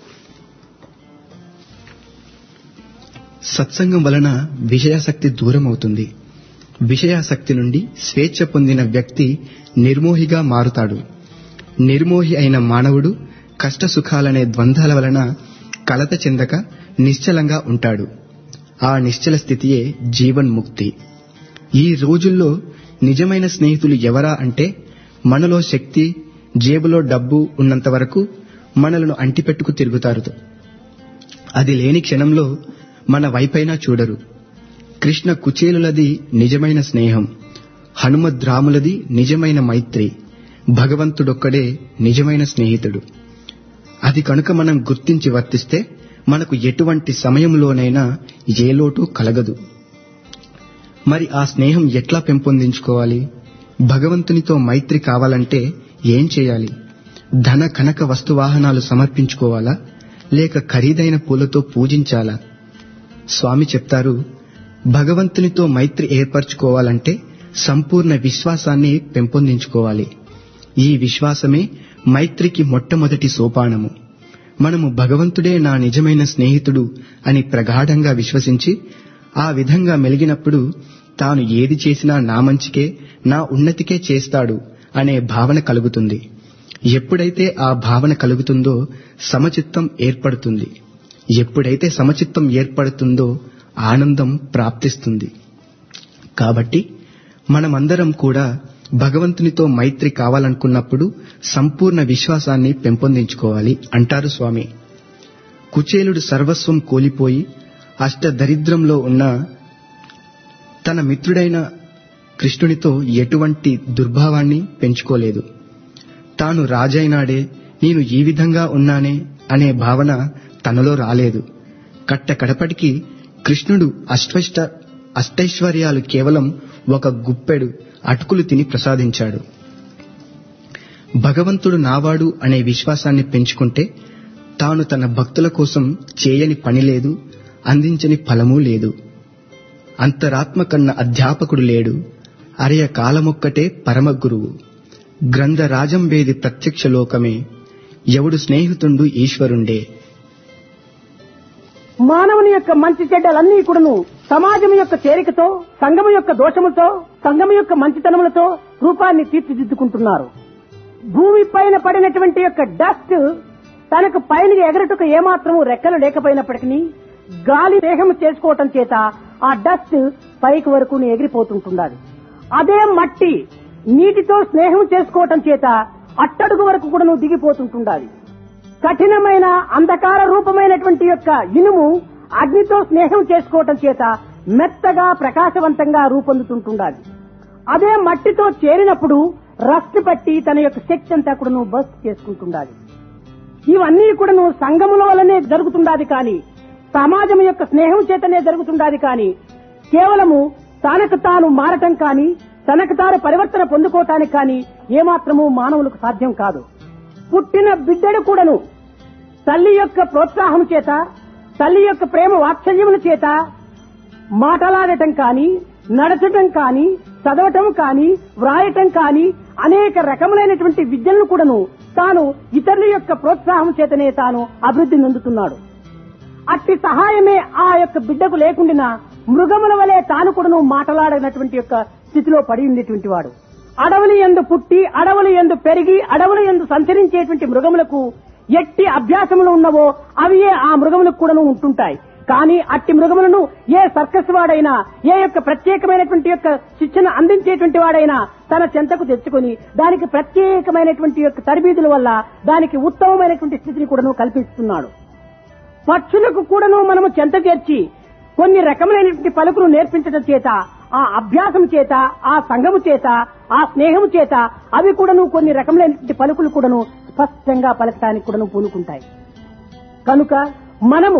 సత్సంగం వలన విషయాసక్తి దూరం అవుతుంది విషయాసక్తి నుండి స్వేచ్ఛ పొందిన వ్యక్తి నిర్మోహిగా మారుతాడు నిర్మోహి అయిన మానవుడు కష్ట సుఖాలనే ద్వంద్వాల వలన కలత చెందక నిశ్చలంగా ఉంటాడు ఆ నిశ్చల స్థితియే జీవన్ముక్తి ఈ రోజుల్లో నిజమైన స్నేహితులు ఎవరా అంటే మనలో శక్తి జేబులో డబ్బు ఉన్నంత వరకు మనలను అంటిపెట్టుకు తిరుగుతారు అది లేని క్షణంలో మన వైపైనా చూడరు కృష్ణ కుచేలులది నిజమైన స్నేహం హనుమద్రాములది నిజమైన మైత్రి భగవంతుడొక్కడే నిజమైన స్నేహితుడు అది కనుక మనం గుర్తించి వర్తిస్తే మనకు ఎటువంటి సమయంలోనైనా ఏ లోటు కలగదు మరి ఆ స్నేహం ఎట్లా పెంపొందించుకోవాలి భగవంతునితో మైత్రి కావాలంటే ఏం చేయాలి ధన కనక వస్తువాహనాలు సమర్పించుకోవాలా లేక ఖరీదైన పూలతో పూజించాలా స్వామి చెప్తారు భగవంతునితో మైత్రి ఏర్పరచుకోవాలంటే సంపూర్ణ విశ్వాసాన్ని పెంపొందించుకోవాలి ఈ విశ్వాసమే మైత్రికి మొట్టమొదటి సోపానము మనము భగవంతుడే నా నిజమైన స్నేహితుడు అని ప్రగాఢంగా విశ్వసించి ఆ విధంగా మెలిగినప్పుడు తాను ఏది చేసినా నా మంచికే నా ఉన్నతికే చేస్తాడు అనే భావన కలుగుతుంది ఎప్పుడైతే ఆ భావన కలుగుతుందో సమచిత్తం ఏర్పడుతుంది ఎప్పుడైతే సమచిత్తం ఏర్పడుతుందో ఆనందం ప్రాప్తిస్తుంది కాబట్టి మనమందరం కూడా భగవంతునితో మైత్రి కావాలనుకున్నప్పుడు సంపూర్ణ విశ్వాసాన్ని పెంపొందించుకోవాలి అంటారు స్వామి కుచేలుడు సర్వస్వం కోల్పోయి అష్టదరిద్రంలో ఉన్న తన మిత్రుడైన కృష్ణునితో ఎటువంటి దుర్భావాన్ని పెంచుకోలేదు తాను రాజైనాడే నేను ఈ విధంగా ఉన్నానే అనే భావన తనలో రాలేదు కట్ట కడపటికి కృష్ణుడు అష్టైష్ట అష్టైశ్వర్యాలు కేవలం ఒక గుప్పెడు అటుకులు తిని ప్రసాదించాడు భగవంతుడు నావాడు అనే విశ్వాసాన్ని పెంచుకుంటే తాను తన భక్తుల కోసం చేయని పని లేదు అందించని ఫలమూ లేదు అంతరాత్మ కన్న అధ్యాపకుడు లేడు అరయ కాలమొక్కటే పరమ గురువు గ్రంథరాజం వేది ప్రత్యక్ష లోకమే ఎవడు స్నేహితుండు ఈశ్వరుండే మానవుని యొక్క మంచి చెడ్డలన్నీ కూడాను సమాజం యొక్క చేరికతో సంఘము యొక్క దోషములతో సంఘము యొక్క మంచితనములతో రూపాన్ని తీర్చిదిద్దుకుంటున్నారు భూమి పైన పడినటువంటి యొక్క డస్ట్ తనకు పైన ఎగరటకు ఏమాత్రము రెక్కలు లేకపోయినప్పటికీ గాలి దేహము చేసుకోవటం చేత ఆ డస్ట్ పైకి వరకు ఎగిరిపోతుంటున్నది అదే మట్టి నీటితో స్నేహం చేసుకోవటం చేత అట్టడుగు వరకు కూడా దిగిపోతుంటుండాలి కఠినమైన అంధకార రూపమైనటువంటి యొక్క ఇనుము అగ్నితో స్నేహం చేసుకోవటం చేత మెత్తగా ప్రకాశవంతంగా రూపొందుతుంటుండాలి అదే మట్టితో చేరినప్పుడు రస్ట్ పట్టి తన యొక్క శక్తి అంతా కూడాను బస్ట్ చేసుకుంటుండాలి ఇవన్నీ కూడాను సంఘముల వల్లనే జరుగుతుండాది కానీ సమాజం యొక్క స్నేహం చేతనే జరుగుతుండాది కానీ కేవలము తనకు తాను మారటం కానీ తనకు తాను పరివర్తన పొందుకోవటానికి కానీ ఏమాత్రము మానవులకు సాధ్యం కాదు పుట్టిన బిడ్డడు కూడాను తల్లి యొక్క ప్రోత్సాహం చేత తల్లి యొక్క ప్రేమ వాత్సల్యముల చేత మాటలాడటం కానీ నడచటం కానీ చదవటం కానీ వ్రాయటం కానీ అనేక రకములైనటువంటి విద్యలను కూడాను తాను ఇతరుల యొక్క ప్రోత్సాహం చేతనే తాను అభివృద్ధి నొందుతున్నాడు అట్టి సహాయమే ఆ యొక్క బిడ్డకు లేకుండా మృగముల వలె తాను కూడాను మాటలాడినటువంటి యొక్క స్థితిలో పడి ఉండేటువంటి వాడు అడవులు ఎందు పుట్టి అడవులు ఎందు పెరిగి అడవులు ఎందు సంచరించేటువంటి మృగములకు ఎట్టి అభ్యాసములు ఉన్నవో అవియే ఆ మృగములకు కూడాను ఉంటుంటాయి కానీ అట్టి మృగములను ఏ సర్కస్ వాడైనా ఏ యొక్క ప్రత్యేకమైనటువంటి యొక్క శిక్షణ అందించేటువంటి వాడైనా తన చెంతకు తెచ్చుకొని దానికి ప్రత్యేకమైనటువంటి యొక్క తరబీదుల వల్ల దానికి ఉత్తమమైనటువంటి స్థితిని కూడాను కల్పిస్తున్నాడు పక్షులకు కూడాను మనము చెంత చేర్చి కొన్ని రకములైనటువంటి పలుకులు నేర్పించడం చేత ఆ అభ్యాసం చేత ఆ సంఘము చేత ఆ స్నేహము చేత అవి కూడాను కొన్ని రకములైనటువంటి పలుకులు కూడాను స్పష్టంగా పలకటానికి కూడాను పూనుకుంటాయి కనుక మనము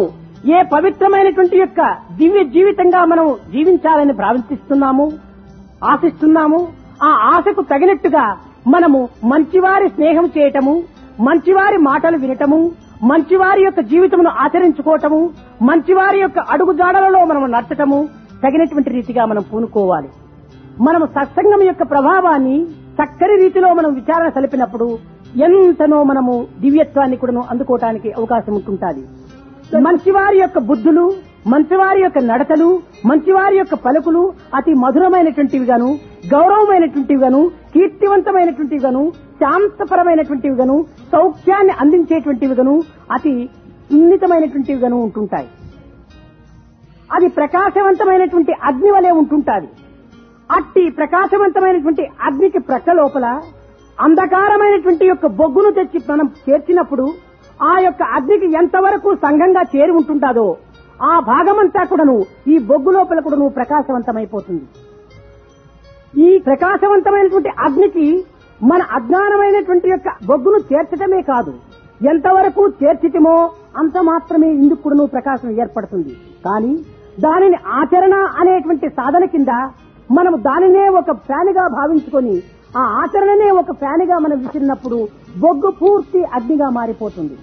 ఏ పవిత్రమైనటువంటి యొక్క దివ్య జీవితంగా మనం జీవించాలని భావిస్తున్నాము ఆశిస్తున్నాము ఆ ఆశకు తగినట్టుగా మనము మంచివారి స్నేహం చేయటము మంచివారి మాటలు వినటము మంచివారి యొక్క జీవితమును ఆచరించుకోవటము మంచివారి యొక్క అడుగుజాడలలో మనం నడచటము తగినటువంటి రీతిగా మనం పూనుకోవాలి మనము సత్సంగం యొక్క ప్రభావాన్ని చక్కని రీతిలో మనం విచారణ సలిపినప్పుడు ఎంతనో మనము దివ్యత్వాన్ని కూడా అందుకోవటానికి అవకాశం ఉంటుంటాది మంచివారి యొక్క బుద్ధులు మంచివారి యొక్క నడతలు మంచివారి యొక్క పలుకులు అతి మధురమైనటువంటివి గాను గౌరవమైనటువంటివి గాను కీర్తివంతమైనటువంటివి గాను శాంతపరమైనటువంటివి గాను సౌఖ్యాన్ని అందించేటువంటివి గాను అతి సున్నితమైనటువంటివి గాను ఉంటుంటాయి అది ప్రకాశవంతమైనటువంటి అగ్ని వలె ఉంటుంటాది అట్టి ప్రకాశవంతమైనటువంటి అగ్నికి ప్రక్క లోపల అంధకారమైనటువంటి యొక్క బొగ్గును తెచ్చి మనం చేర్చినప్పుడు ఆ యొక్క అగ్నికి ఎంతవరకు సంఘంగా చేరి ఉంటుంటాదో ఆ భాగమంతా కూడాను ఈ బొగ్గు లోపల కూడాను ప్రకాశవంతమైపోతుంది ఈ ప్రకాశవంతమైనటువంటి అగ్నికి మన అజ్ఞానమైనటువంటి యొక్క బొగ్గును చేర్చటమే కాదు ఎంతవరకు చేర్చిటమో అంత మాత్రమే ఇందుకు కూడాను ప్రకాశం ఏర్పడుతుంది కానీ దానిని ఆచరణ అనేటువంటి సాధన కింద మనము దానినే ఒక ఫ్యాన్గా భావించుకొని ఆ ఆచరణనే ఒక ఫ్యాన్గా మనం విసిరినప్పుడు బొగ్గు పూర్తి అగ్నిగా మారిపోతుంది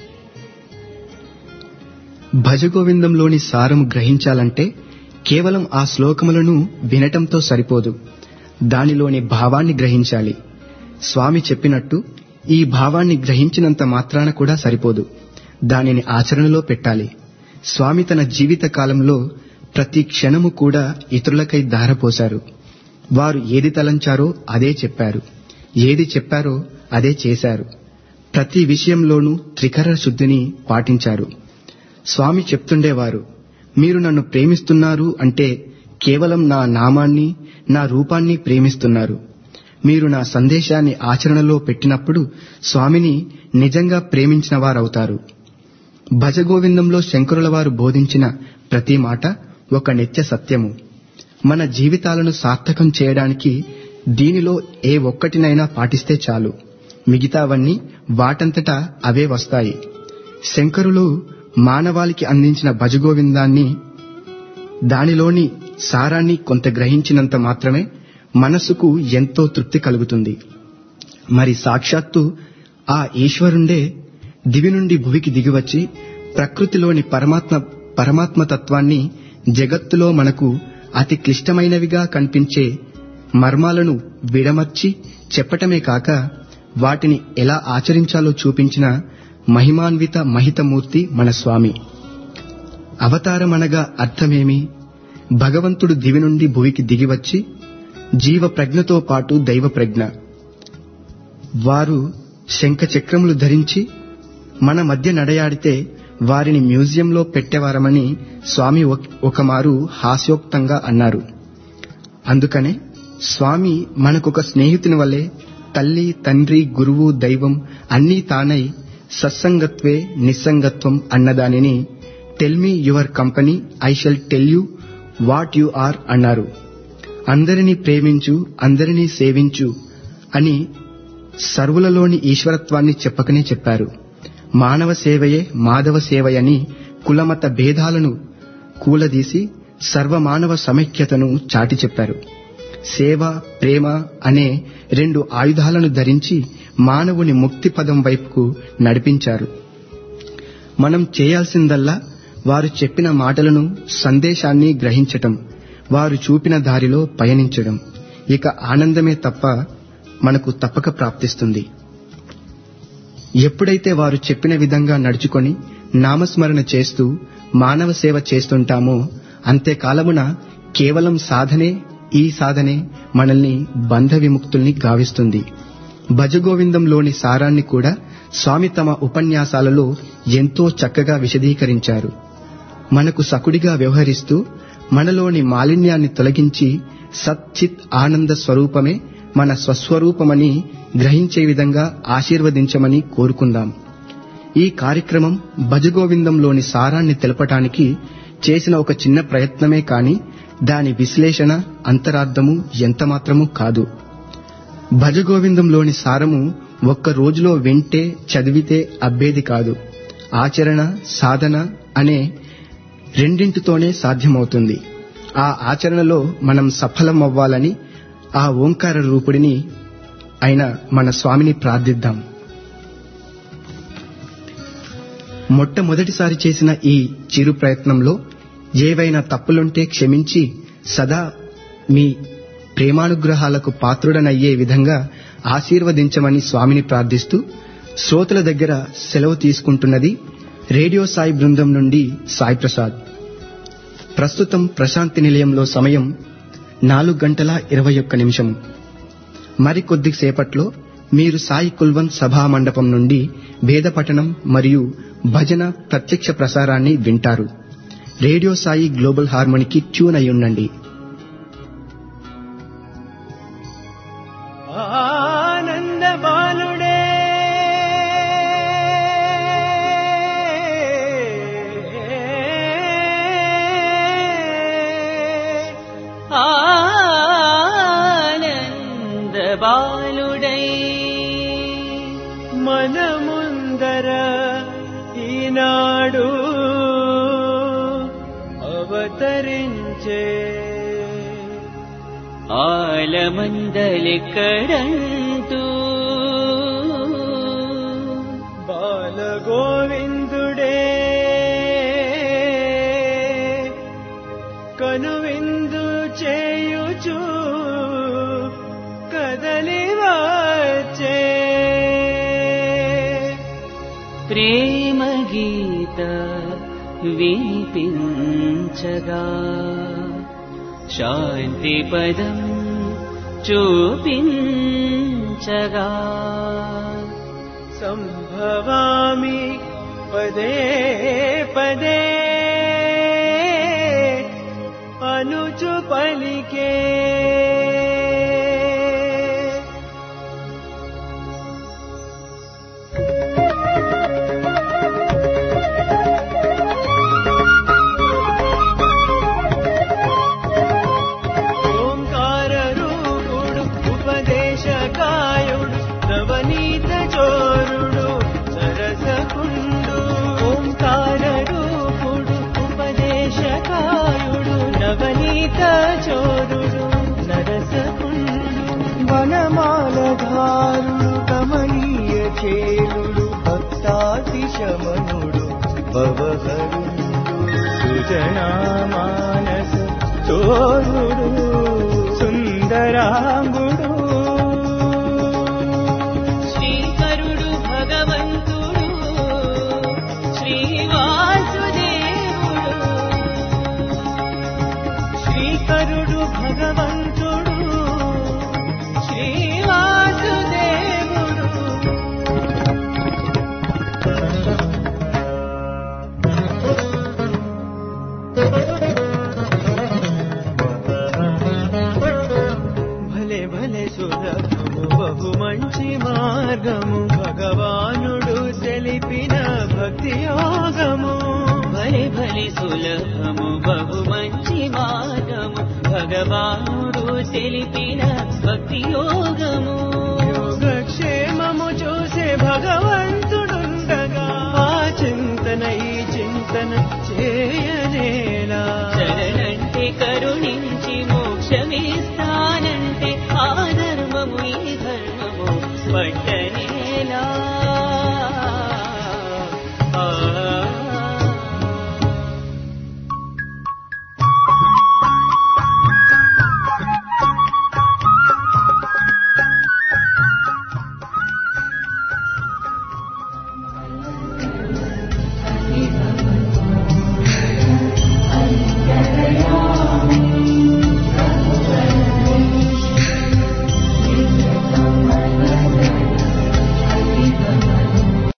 భజగోవిందంలోని సారం గ్రహించాలంటే కేవలం ఆ శ్లోకములను వినటంతో సరిపోదు దానిలోని భావాన్ని గ్రహించాలి స్వామి చెప్పినట్టు ఈ భావాన్ని గ్రహించినంత మాత్రాన కూడా సరిపోదు దానిని ఆచరణలో పెట్టాలి స్వామి తన జీవిత కాలంలో ప్రతి క్షణము కూడా ఇతరులకై ధారపోశారు వారు ఏది తలంచారో అదే చెప్పారు ఏది చెప్పారో అదే చేశారు ప్రతి విషయంలోనూ త్రికర శుద్ధిని పాటించారు స్వామి చెప్తుండేవారు మీరు నన్ను ప్రేమిస్తున్నారు అంటే కేవలం నా నామాన్ని నా రూపాన్ని ప్రేమిస్తున్నారు మీరు నా సందేశాన్ని ఆచరణలో పెట్టినప్పుడు స్వామిని నిజంగా ప్రేమించిన వారవుతారు భజగోవిందంలో శంకరుల వారు బోధించిన ప్రతి మాట ఒక నిత్య సత్యము మన జీవితాలను సార్థకం చేయడానికి దీనిలో ఏ ఒక్కటినైనా పాటిస్తే చాలు మిగతావన్నీ వాటంతటా అవే వస్తాయి శంకరులు మానవాళికి అందించిన భజగోవిందాన్ని దానిలోని సారాన్ని కొంత గ్రహించినంత మాత్రమే మనసుకు ఎంతో తృప్తి కలుగుతుంది మరి సాక్షాత్తు ఆ ఈశ్వరుండే దివి నుండి భువికి దిగివచ్చి ప్రకృతిలోని పరమాత్మ పరమాత్మ తత్వాన్ని జగత్తులో మనకు అతి క్లిష్టమైనవిగా కనిపించే మర్మాలను విడమర్చి చెప్పటమే కాక వాటిని ఎలా ఆచరించాలో చూపించిన మహిమాన్విత మహితమూర్తి మన స్వామి అవతారమనగా అర్థమేమి భగవంతుడు దివి నుండి భువికి దిగివచ్చి జీవ ప్రజ్ఞతో పాటు దైవ ప్రజ్ఞ వారు శంఖ చక్రములు ధరించి మన మధ్య నడయాడితే వారిని మ్యూజియంలో పెట్టేవారమని స్వామి ఒక- ఒకమారు హాస్యోక్తంగా అన్నారు అందుకనే స్వామి మనకొక స్నేహితుని వల్లే తల్లి తండ్రి గురువు దైవం అన్నీ తానై సత్సంగత్వే నిస్సంగత్వం అన్నదానిని tell me your company I shall tell you what you are అన్నారు అందరినీ ప్రేమించు అందరినీ సేవించు అని సర్వులలోని ఈశ్వరత్వాన్ని చెప్పకనే చెప్పారు మానవ సేవయే మాధవ సేవయని కులమత భేదాలను కూలదీసి సర్వమానవ సమైక్యతను చాటి చెప్పారు సేవ ప్రేమ అనే రెండు ఆయుధాలను ధరించి మానవుని ముక్తి పదం వైపుకు నడిపించారు మనం చేయాల్సిందల్లా వారు చెప్పిన మాటలను సందేశాన్ని గ్రహించటం వారు చూపిన దారిలో పయనించడం ఇక ఆనందమే తప్ప మనకు తప్పక ప్రాప్తిస్తుంది ఎప్పుడైతే వారు చెప్పిన విధంగా నడుచుకొని నామస్మరణ చేస్తూ మానవ సేవ చేస్తుంటామో అంత్యకాలమున కేవలం సాధనే ఈ సాధనే మనల్ని బంధ విముక్తుల్ని గావిస్తుంది భజగోవిందంలోని సారాన్ని కూడా స్వామి తమ ఉపన్యాసాలలో ఎంతో చక్కగా విశదీకరించారు మనకు సకుడిగా వ్యవహరిస్తూ మనలోని మాలిన్యాన్ని తొలగించి సచ్చిత్ ఆనంద స్వరూపమే మన స్వస్వరూపమని గ్రహించే విధంగా ఆశీర్వదించమని కోరుకుందాం ఈ కార్యక్రమం భజగోవిందంలోని సారాన్ని తెలపటానికి చేసిన ఒక చిన్న ప్రయత్నమే కాని దాని విశ్లేషణ అంతరార్థము ఎంతమాత్రమూ కాదు భజగోవిందంలోని సారము ఒక్క రోజులో వింటే చదివితే అబ్బేది కాదు ఆచరణ సాధన అనే రెండింటితోనే సాధ్యమవుతుంది ఆ ఆచరణలో మనం సఫలం అవ్వాలని ఆ ఓంకార రూపుడిని అయిన మన స్వామిని ప్రార్థిద్దాం మొట్టమొదటిసారి చేసిన ఈ చిరు ప్రయత్నంలో ఏవైనా తప్పులుంటే క్షమించి సదా మీ ప్రేమానుగ్రహాలకు పాత్రుడనయ్యే విధంగా ఆశీర్వదించమని స్వామిని ప్రార్థిస్తూ శ్రోతల దగ్గర సెలవు తీసుకుంటున్నది రేడియో సాయి బృందం నుండి సాయి ప్రసాద్ ప్రస్తుతం ప్రశాంతి నిలయంలో సమయం నాలుగు గంటల ఇరవై ఒక్క నిమిషం మరికొద్ది సేపట్లో మీరు సాయి కుల్వంత్ సభా మండపం నుండి వేద పఠనం మరియు భజన ప్రత్యక్ష ప్రసారాన్ని వింటారు రేడియో సాయి గ్లోబల్ హార్మోనికి ట్యూన్ అయి ఉండండి ఆనంద బాలుడే ఆనంద బాలుడై మన ముందర ఈనాడు అవతరించే ఆలమందలిక్కడంటూ బాలగోవిందుడే కనువిందు చేయుచు కదలి వచ్చే ప్రేమ గీత వినిపించగా శాంతి పదం చూపించగా సంభవామి పదే పదే అనుచు పలికే ఓంకార రూపుడు ఉపదేశకాయుడు నవనీత చోరుడు సరసకుండు ఓంకార రూపుడు ఉపదేశకాయుడు నవనీత చోరుడు నరసకుండు వనమాలధారుడు కమనీయ చేరుడు భక్తాతిశమనుడు భవహరుడు సుజనామానస చోరుడు సుందరాంగుడు శ్రీకరుడు భగవంతుడు శ్రీవాసుదేవుడు శ్రీకరుడు భగవంతుడు శ్రీవాసుదేవుడు భలే భలే సులభము బహు మంచి మార్గము భగవానుడు తెలిపిన భక్తి యోగము భలే భలే సులభము బహు మంచి మార్గము భగవానుడు తెలిపిన భక్తి యోగము యోగక్షేమము చూసే భగవంతుడుండగా ఆ చింతన ఈ చింతన చేయనేలా శరణంటే కరుణి